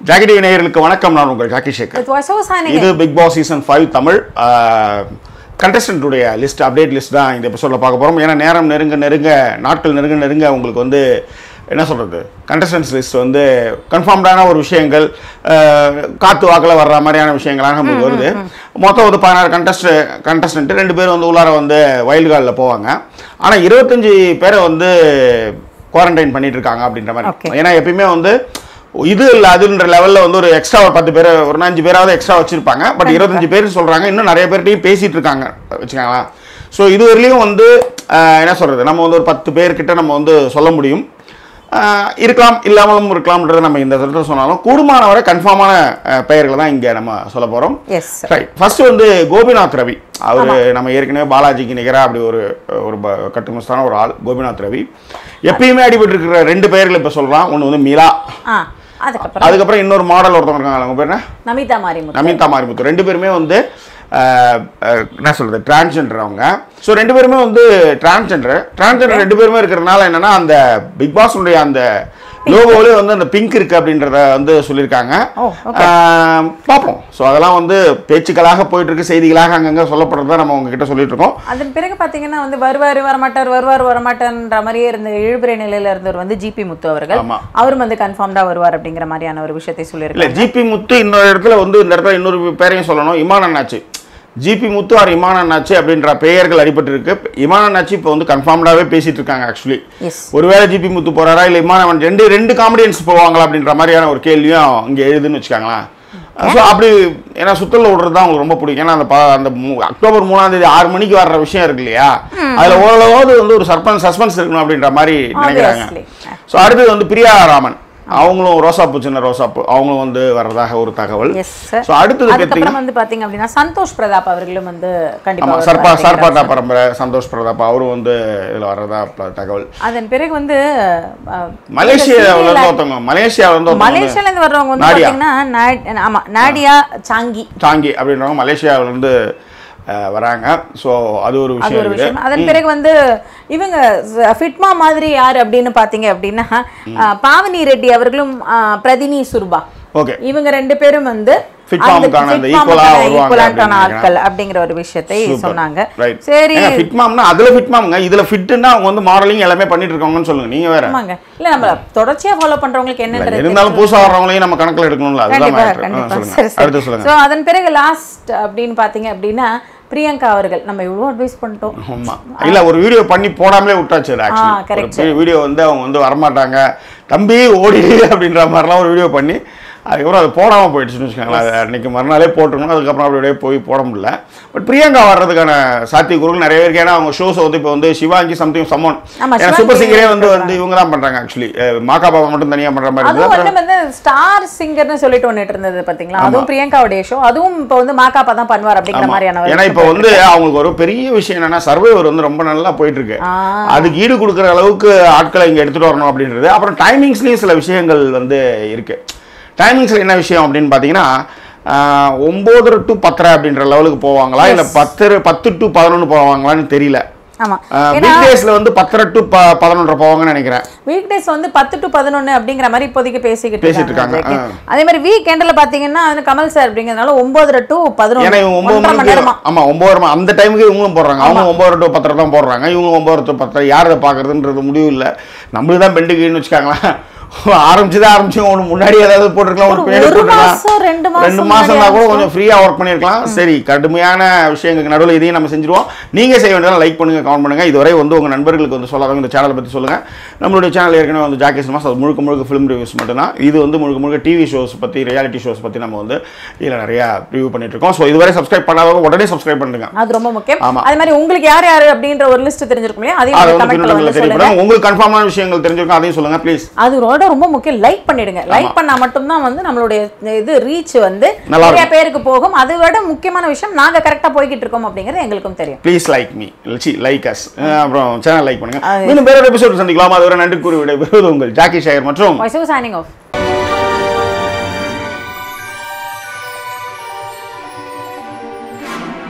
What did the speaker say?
Jackie TV நேயர்களுக்கு வணக்கம் நான் உங்கள் Jackie Sekar With voiceover signing இது Bigg Boss season five Tamil கண்டஸ்டன்ட்டுடைய லிஸ்ட் அப்டேட் லிஸ்ட் தான் இந்த எபிசோடில் பார்க்க போகிறோம் ஏன்னா நேரம் நெருங்க நெருங்க நாட்கள் நெருங்க நெருங்க உங்களுக்கு வந்து என்ன சொல்கிறது கண்டஸ்டன்ஸ் லிஸ்ட் வந்து கன்ஃபார்ம்டான ஒரு விஷயங்கள் அஹ், காத்து வாக்கில் வர்ற மாதிரியான விஷயங்களாக நமக்கு வருது மொத்தம் வந்து பதினாறு கண்டஸ்ட் கண்டஸ்டன்ட் ரெண்டு பேர் வந்து உள்ளார வந்து வைல்டு கார்டில் போவாங்க ஆனால் இருபத்தஞ்சி பேரை வந்து குவாரண்டைன் பண்ணிட்டு இருக்காங்க அப்படின்ற Okay. மாதிரி ஏன்னா எப்பயுமே வந்து இது இல்லை அதுன்ற லெவலில் வந்து ஒரு எக்ஸ்ட்ரா ஒரு பத்து பேர் ஒரு அஞ்சு பேராவது எக்ஸ்ட்ரா வச்சிருப்பாங்க பட் இருபத்தஞ்சு பேர் சொல்கிறாங்க இன்னும் நிறைய பேர்ட்டையும் பேசிட்டு இருக்காங்க வச்சுக்கோங்களேன் ஸோ இது வரையிலும் வந்து ஆஹ், என்ன சொல்கிறது நம்ம வந்து ஒரு பத்து பேர்கிட்ட நம்ம வந்து சொல்ல முடியும் ஆஹ், இருக்கலாம் இல்லாமலும் இருக்கலாம்ன்றதை நம்ம இந்த இடத்துல சொன்னாலும் கூடுமானவரை கன்ஃபார்மான பெயர்களை தான் இங்கே நம்ம சொல்ல போகிறோம் எஸ் ரைட் ஃபர்ஸ்ட் வந்து கோபிநாத் ரவி அவர் நம்ம ஏற்கனவே பாலாஜிக்கு நிகராக அப்படி ஒரு ஒரு ப- கட்டுமஸ்தான ஒரு ஆள் கோபிநாத் ரவி எப்பயுமே அடிபட்டு இருக்கிற ரெண்டு பெயர்கள் இப்போ சொல்கிறான் ஒன்று வந்து மிலா ஆ அதுக்கப்புறம் அதுக்கப்புறம் இன்னொரு மாடல் ஒருத்தவங்க இருக்காங்க அவங்க பேர் என்ன நமிதா மாரிமுத்து நமிதா மாரிமுத்து ரெண்டு பேருமே வந்து ஆஹ், ஆஹ், என்ன சொல்றது டிரான்ஸ்ஜெண்டர் அவங்க ஸோ ரெண்டு பேருமே வந்து டிரான்ஸ்ஜெண்டர் டிரான்ஸ்ஜெண்டர் ரெண்டு பேருமே இருக்கிறதுனால என்னன்னா அந்த பிக் பாஸுடைய அந்த லோகோவிலே வந்து அந்த பிங்க் இருக்கு அப்படின்றத வந்து சொல்லியிருக்காங்க ஓ, okay. ஆஹ், பார்ப்போம் ஸோ அதெல்லாம் வந்து பேச்சுக்களாக போயிட்டு இருக்கு செய்திகளாக அங்கங்கே சொல்லப்படுறத நம்ம உங்ககிட்ட சொல்லிட்டு இருக்கோம் அதன் பிறகு பாத்தீங்கன்னா வந்து வருவார் வரமாட்டார் வருவார் வரமாட்டார்ன்ற மாதிரியே இருந்த இழுபறை நிலையில இருந்தவர் வந்து ஜிபி முத்து அவர்கள் ஆமா. அவரும் வந்து கன்ஃபார்ம்டா வருவார் அப்படிங்கிற மாதிரியான ஒரு விஷயத்தை இல்ல சொல்லியிருக்காங்க ஜிபி முத்து இன்னொரு இடத்துல வந்து இந்த இடத்துல இன்னொரு பேரையும் சொல்லணும் இமான் அண்ணாச்சி ஜிபி முத்து ஆர் இமான் அண்ணாச்சி அப்படின்ற பெயர்கள் அடிபட்டு இருக்கு இமான் அண்ணாச்சி இப்போ வந்து கன்ஃபார்ம்டாவே பேசிட்டு இருக்காங்க ஆக்சுவலி எஸ் ஒருவேளை ஜிபி முத்து போறாரா இல்ல இமான் அவன் ரெண்டு ரெண்டு காமெடியன்ஸ் போவாங்களா அப்படின்ற மாதிரியான ஒரு கேள்வியும் இங்க எழுதுன்னு வச்சுக்காங்களேன் ஸோ அப்படி ஏன்னா சுத்தல விடுறது தான் உங்களுக்கு ரொம்ப பிடிக்கும் ஏன்னா அந்த ப- அந்த மூ- அக்டோபர் மூணாம் தேதி ஆறு மணிக்கு வர்ற விஷயம் இருக்கு இல்லையா அதுல ஓரளவாவது வந்து ஒரு சர்பன்ஸ் சஸ்பென்ஸ் இருக்கணும் அப்படின்ற மாதிரி நினைக்கிறாங்க Obviously. ஸோ அடுத்தது வந்து பிரியா ராமன் அவங்களும் ரோசாப்பூ சின்ன ரோசாப்பூ அவங்களும் வந்து வர்றதாக ஒரு தகவல் எஸ் சார் ஸோ அடுத்தது பார்த்தீங்கன்னா அதுக்கப்புறம் வந்து பாத்தீங்க அப்படின்னா சந்தோஷ் பிரதாப் அவர்களும் வந்து கண்டிப்பா ஆமா வருவார் சர்பா அப்படிங்கிற சர்பாட்டா பரம்பரை சந்தோஷ் பிரதாப் அவரும் வந்து இதில் வர்றதா ப- தகவல் அதன் பிறகு வந்து அஹ், மலேசியாவில் இந்த இருந்து serial ஒருத்தவங்க மலேசியாவில் இருந்து ஒருத்தவங்க வந்து மலேசியால இருந்து வர்றவங்க வந்து நாடியா. பாத்தீங்கன்னா நா- ஆமா நாடியா சாங்கி சாங்கி அப்படின்றவங்க மலேசியாவில் இருந்து அஹ், வராங்க ஸோ அது ஒரு அது விஷயம் ஒரு இருக்குது விஷயம் அதன் பிறகு வந்து இவங்க ச- ஃபிட்மா மாதிரி யாரு அப்படின்னு பாத்தீங்க அப்படின்னா அஹ், பாவனி ரெட்டி அவர்களும் அஹ், பிரதினி சுர்பா ஓகே இவங்க ரெண்டு பேரும் வந்து ஃபிட்மாமுக்கான அந்த equal-ஆ வருவாங்க ஈக்குவலான அப்படின்னு ஆட்கள் அப்படிங்கிற ஒரு விஷயத்தை சொன்னாங்க ரைட் சரி ஃபிட் மாம்னா அதில் ஃபிட் மாம்ங்க இதில் ஃபிட்டுன்னா அவங்க வந்து மாடலிங் எல்லாமே பண்ணிட்டு இருக்காங்கன்னு சொல்லுங்க நீங்க வேற ஆமாங்க இல்ல நம்ம தொடர்ச்சியா ஃபாலோ பண்றவங்களுக்கு என்னன்றது இருந்தாலும் புதுசாக வர்றவங்களையும் நம்ம கணக்கில் எடுக்கணும்ல அதுதான் கண்டிப்பா matter. ஆ, கண்டிப்பா சொல்லுங்க சரி சரி அடுத்து சொல்லுங்க ஸோ அதன் பிறகு லாஸ்ட் அப்படின்னு பாத்தீங்க அப்படின்னா பிரியங்கா அவர்கள் நம்ம இவ்வளவு அட்வைஸ் பண்ணிட்டோம் ஆமா இல்ல ஒரு வீடியோ பண்ணி போடாமலே விட்டாச்சு ஆ, correct. ஆக்சுவலி வீடியோ வந்து அவங்க வந்து வரமாட்டாங்க தம்பி ஓடி அப்படின்ற மாதிரிலாம் ஒரு வீடியோ பண்ணி அதுக்கப்புறம் அது போடாம போயிடுச்சுன்னு வச்சுக்கோங்களேன் அது அன்னைக்கு மறுநாளே போட்டுருக்கணும் அதுக்கப்புறம் அப்படியே போய் போட முடியல பட் பிரியங்கா வர்றதுக்கான சாத்தியக்கூறுகள் நிறைய பேருக்கு ஏன்னா அவங்க ஷோஸ் வந்து இப்போ வந்து சிவாங்கி சம்திங் சம்மன் ஆமா, ஏன்னா சிவாங்கி சூப்பர் சிங்கரே வந்து பண்றாங்க. வந்து இவங்க தான் பண்றாங்க ஆக்சுவலி மாக்கா பாபா மட்டும் தனியா பண்ற மாதிரி அதுவும் இருந்தது வந்து வந்து ஸ்டார் சிங்கர்னு சொல்லிட்டு ஒண்ணுட்டு இருந்தது பாத்தீங்களா அதுவும் பிரியங்காவுடைய ஷோ அதுவும் இப்போ வந்து மாக்காப்பா தான் பண்ணுவார் அப்படிங்கிற ஆமா. மாதிரியான ஒரு ஏன்னா இப்போ வந்து அவங்களுக்கு ஒரு பெரிய விஷயம் என்னன்னா சர்வைவர் வந்து ரொம்ப நல்லா போயிட்டு இருக்கு ஆ. அதுக்கு ஈடு கொடுக்குற அளவுக்கு ஆட்களை இங்க எடுத்துட்டு வரணும் அப்படின்றது அப்புறம் டைமிங்ஸ்லயும் சில விஷயங்கள் வந்து இருக்கு டைமிங்ஸ்ல என்ன விஷயம் அப்படின்னு பாத்தீங்கன்னா ஆஹ், ஒன்பதரை டு பத்தரை அப்படின்ற லெவலுக்கு போவாங்களா இல்ல பத்து பத்து டு பதினொன்று போவாங்களான்னு தெரியல ஆமா ஏன்னா வீக் டேஸ்ல வந்து பத்தரை டு பதினொன்றரை போவாங்கன்னு நினைக்கிறேன் வீக் டேஸ் வந்து பத்து டு பதினொன்னு அப்படிங்கிற மாதிரி இப்போதைக்கு பேசிக்கிட்டு பேசிட்டு இருக்காங்க, இருக்காங்க அதே மாதிரி வீக் எண்ட்ல பாத்தீங்கன்னா வந்து கமல் சார் அப்படிங்கிறதுனால ஒன்பதரை டு ஏன்னா பதினொன்று இவங்க ஒன்பது ஒன்றரை மணி மணிக்கு நேரமா ஆமா ஒன்பது மணி அந்த டைமுக்கு இவங்களும் போடுறாங்க அவங்க ஒன்பது டு பத்தரை தான் போடுறாங்க இவங்க ஒன்பது டு பத்தரை யார் அதை பாக்குறதுன்றது முடிவு இல்ல நம்மளுக்கு தான் பெண்டுக்குன்னு வச்சுக்காங்களேன் ஆரம்பிச்சுதான் ஆரம்பிச்சு ஒன்று முன்னாடி ஏதாவது போட்டிருக்கலாம் ஒரு ஒரு பின்னாடி ஒரு போட்டிருக்கலாம் மாசம், ரெண்டு மாசம் ரெண்டு மாசம் தான் முன்னாடி கூட கொஞ்சம் ஃப்ரீயா ஒர்க் பண்ணிருக்கலாம் சரி கடுமையான விஷயங்களுக்கு நடுவில் இதையும் நம்ம செஞ்சிருவோம் நீங்க செய்ய வேண்டியதெல்லாம் லைக் பண்ணுங்க கமெண்ட் பண்ணுங்க இதுவரை வந்து உங்க நண்பர்களுக்கு வந்து சொல்லாதவங்க இந்த சேனலை பத்தி சொல்லுங்க நம்மளுடைய சேனல் ஏற்கனவே வந்து ஜாக்கி சினிமாஸ் அது முழுக்க முழுக்க ஃபிலிம் ரிவ்யூஸ் மட்டும்தான் இது வந்து முழுக்க முழுக்க டிவி ஷோஸ் பத்தி ரியாலிட்டி ஷோஸ் பத்தி நம்ம வந்து இதில் நிறைய ரிவ்யூ பண்ணிட்டு இருக்கோம் ஸோ இதுவரை சப்ஸ்கிரைப் பண்ணாதவங்க உடனே சப்ஸ்கிரைப் பண்ணுங்க அது ரொம்ப முக்கியம் ஆமா. அதே மாதிரி உங்களுக்கு யார் யாரு அப்படின்ற ஒரு லிஸ்ட் தெரிஞ்சிருக்கும் இல்லையா அதையும் அதை வந்து வந்து கமெண்ட்ல பின்னணியில் வந்து சொல்லுங்க தெரியப்படுங்க உங்களுக்கு கன்ஃபார்மான விஷயங்கள் தெரிஞ்சிருக்கும் அதையும் சொல்லுங்க ப்ளீஸ் அதோட ரொம்ப முக்கியம் லைக் பண்ணிடுங்க லைக் பண்ணா மட்டும்தான் வந்து நம்மளுடைய இது ரீச் வந்து நல்லா நிறைய பேருக்கு போகும் அதை விட முக்கியமான விஷயம் நாங்க கரெக்டா போய்கிட்டு இருக்கோம் அப்படிங்கிறது எங்களுக்கும் தெரியும் please like me C like us அப்புறம் சேனல் லைக் பண்ணுங்க இன்னும் வேற எபிசோட் சந்திக்கலாம் அதுவரை நன்றி கூறி விடைபெறுவது உங்கள் ஜாக்கி ஷேயர் மற்றும் வாய்ஸ் சைனிங் ஆஃப்